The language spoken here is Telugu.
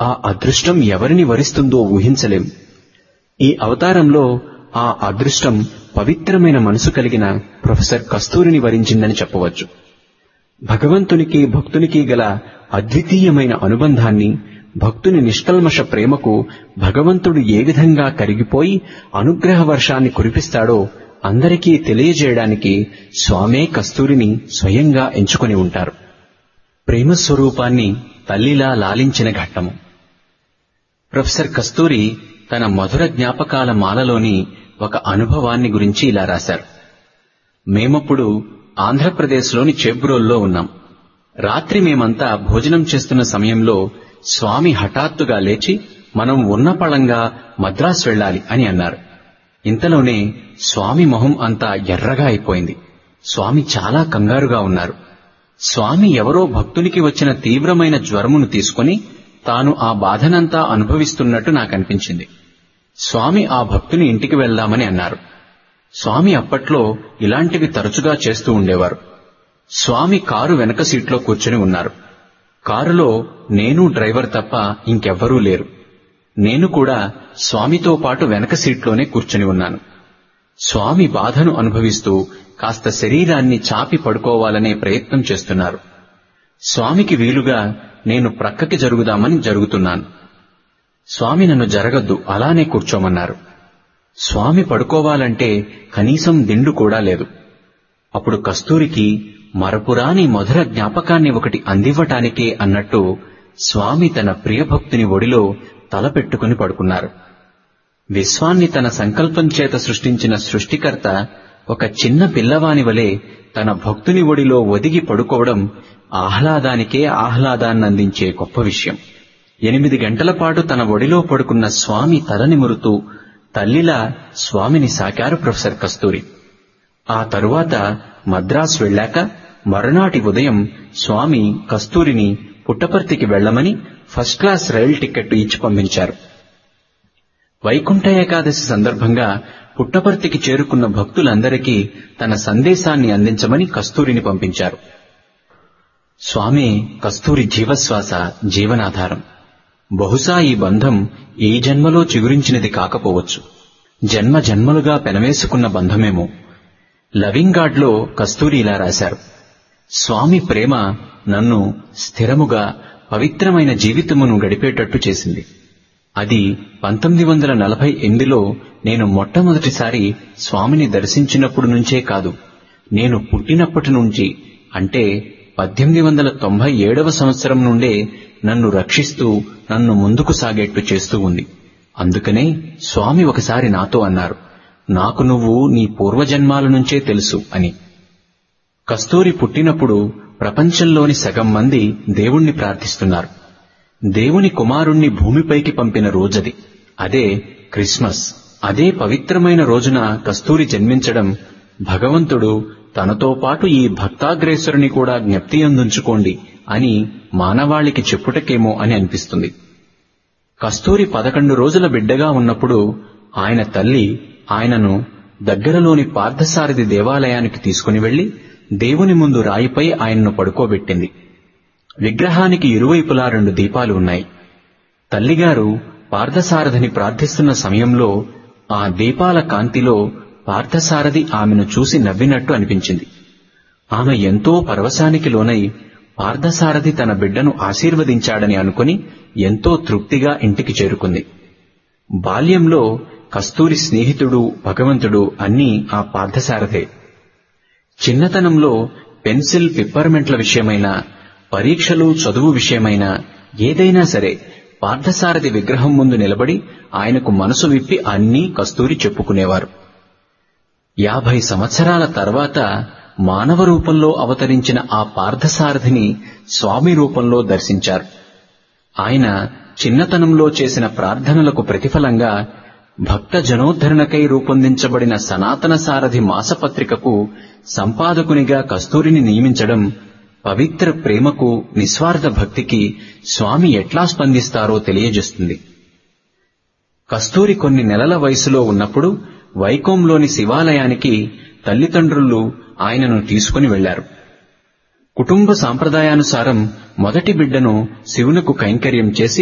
ఆ అదృష్టం ఎవరిని వరిస్తుందో ఊహించలేం ఈ అవతారంలో ఆ అదృష్టం పవిత్రమైన మనసు కలిగిన ప్రొఫెసర్ కస్తూరిని వరించిందని చెప్పవచ్చు భగవంతునికి భక్తునికి గల అద్వితీయమైన అనుబంధాన్ని భక్తుని నిష్కల్మష ప్రేమకు భగవంతుడు ఏ విధంగా కరిగిపోయి అనుగ్రహ వర్షాన్ని కురిపిస్తాడో అందరికీ తెలియజేయడానికి స్వామే కస్తూరిని స్వయంగా ఎంచుకొని ఉంటారు ప్రేమ స్వరూపాన్ని తల్లిలా లాలించిన ఘట్టము ప్రొఫెసర్ కస్తూరి తన మధుర జ్ఞాపకాల మాలలోని ఒక అనుభవాన్ని గురించి ఇలా రాశారు మేమప్పుడు ఆంధ్రప్రదేశ్లోని చెబ్రోల్లో ఉన్నాం రాత్రి మేమంతా భోజనం చేస్తున్న సమయంలో స్వామి హఠాత్తుగా లేచి మనం ఉన్న పళంగా మద్రాస్ వెళ్ళాలి అని అన్నారు ఇంతలోనే స్వామి మొహం అంతా ఎర్రగా అయిపోయింది స్వామి చాలా కంగారుగా ఉన్నారు స్వామి ఎవరో భక్తునికి వచ్చిన తీవ్రమైన జ్వరమును తీసుకుని తాను ఆ బాధనంతా అనుభవిస్తున్నట్టు నాకనిపించింది స్వామి ఆ భక్తుని ఇంటికి వెళ్దామని అన్నారు స్వామి అప్పట్లో ఇలాంటివి తరచుగా చేస్తూ ఉండేవారు స్వామి కారు వెనక సీట్లో కూర్చుని ఉన్నారు కారులో నేను డ్రైవర్ తప్ప ఇంకెవ్వరూ లేరు నేను కూడా స్వామితో పాటు వెనక సీట్లోనే కూర్చుని ఉన్నాను స్వామి బాధను అనుభవిస్తూ కాస్త శరీరాన్ని చాపి పడుకోవాలనే ప్రయత్నం చేస్తున్నారు స్వామికి వీలుగా నేను ప్రక్కకి జరుగుదామని జరుగుతున్నాను స్వామి నన్ను జరగద్దు అలానే కూర్చోమన్నారు స్వామి పడుకోవాలంటే కనీసం దిండు కూడా లేదు అప్పుడు కస్తూరికి మరపురాని మధుర జ్ఞాపకాన్ని ఒకటి అందివ్వటానికే అన్నట్టు స్వామి తన ప్రియభక్తుని ఒడిలో తల పెట్టుకుని పడుకున్నారు విశ్వాన్ని తన సంకల్పం చేత సృష్టించిన సృష్టికర్త ఒక చిన్న పిల్లవాని వలె తన భక్తుని ఒడిలో ఒదిగి పడుకోవడం ఆహ్లాదానికే ఆహ్లాదాన్నందించే గొప్ప విషయం ఎనిమిది గంటల పాటు తన ఒడిలో పడుకున్న స్వామి తల నిమురుతూ తల్లిలా స్వామిని సాకారు ప్రొఫెసర్ కస్తూరి ఆ తరువాత మద్రాస్ వెళ్ళాక మరునాటి ఉదయం స్వామి కస్తూరిని పుట్టపర్తికి వెళ్లమని ఫస్ట్ క్లాస్ రైలు టికెట్ ఇచ్చి పంపించారు వైకుంఠ ఏకాదశి సందర్భంగా పుట్టపర్తికి చేరుకున్న భక్తులందరికీ తన సందేశాన్ని అందించమని కస్తూరిని పంపించారు స్వామి కస్తూరి జీవశ్వాస జీవనాధారం బహుశా ఈ బంధం ఈ జన్మలో చిగురించినది కాకపోవచ్చు జన్మ జన్మలుగా పెనవేసుకున్న బంధమేమో లవింగ్ గాడ్లో కస్తూరి ఇలా రాశారు స్వామి ప్రేమ నన్ను స్థిరముగా పవిత్రమైన జీవితమును గడిపేటట్టు చేసింది అది పంతొమ్మిది వందల నలభై ఎనిమిదిలో నేను మొట్టమొదటిసారి స్వామిని దర్శించినప్పుడు నుంచే కాదు నేను పుట్టినప్పటి నుంచి అంటే పద్దెనిమిది వందల తొంభై ఏడవ సంవత్సరం నుండే నన్ను రక్షిస్తూ నన్ను ముందుకు సాగేట్టు చేస్తూ ఉంది అందుకనే స్వామి ఒకసారి నాతో అన్నారు నాకు నువ్వు నీ పూర్వజన్మాల నుంచే తెలుసు అని కస్తూరి పుట్టినప్పుడు ప్రపంచంలోని సగం మంది దేవుణ్ణి ప్రార్థిస్తున్నారు దేవుని కుమారుణ్ణి భూమిపైకి పంపిన రోజది అదే క్రిస్మస్ అదే పవిత్రమైన రోజున కస్తూరి జన్మించడం భగవంతుడు తనతో పాటు ఈ భక్తాగ్రేశ్వరుని కూడా జ్ఞప్తి అందుంచుకోండి అని మానవాళికి చెప్పుటకేమో అని అనిపిస్తుంది కస్తూరి పదకొండు రోజుల బిడ్డగా ఉన్నప్పుడు ఆయన తల్లి ఆయనను దగ్గరలోని పార్థసారథి దేవాలయానికి తీసుకుని వెళ్లి దేవుని ముందు రాయిపై ఆయన్ను పడుకోబెట్టింది విగ్రహానికి ఇరువైపులా రెండు దీపాలు ఉన్నాయి తల్లిగారు పార్థసారథిని ప్రార్థిస్తున్న సమయంలో ఆ దీపాల కాంతిలో పార్థసారథి ఆమెను చూసి నవ్వినట్టు అనిపించింది ఆమె ఎంతో పరవశానికి లోనై పార్థసారథి తన బిడ్డను ఆశీర్వదించాడని అనుకుని ఎంతో తృప్తిగా ఇంటికి చేరుకుంది బాల్యంలో కస్తూరి స్నేహితుడు భగవంతుడు అన్నీ ఆ పార్థసారథే చిన్నతనంలో పెన్సిల్ పిప్పర్మెంట్ల విషయమైన పరీక్షలు చదువు విషయమైన ఏదైనా సరే పార్థసారథి విగ్రహం ముందు నిలబడి ఆయనకు మనసు విప్పి అన్నీ కస్తూరి చెప్పుకునేవారు యాభై సంవత్సరాల తర్వాత మానవ రూపంలో అవతరించిన ఆ పార్థసారథిని స్వామి రూపంలో దర్శించారు ఆయన చిన్నతనంలో చేసిన ప్రార్థనలకు ప్రతిఫలంగా భక్త జనోద్ధరణకై రూపొందించబడిన సనాతన సారథి మాసపత్రికకు సంపాదకునిగా కస్తూరిని నియమించడం పవిత్ర ప్రేమకు నిస్వార్థ భక్తికి స్వామి ఎట్లా స్పందిస్తారో తెలియజేస్తుంది కస్తూరి కొన్ని నెలల వయసులో ఉన్నప్పుడు వైకోంలోని శివాలయానికి తల్లిదండ్రులు ఆయనను తీసుకుని వెళ్లారు కుటుంబ సాంప్రదాయానుసారం మొదటి బిడ్డను శివునకు కైంకర్యం చేసి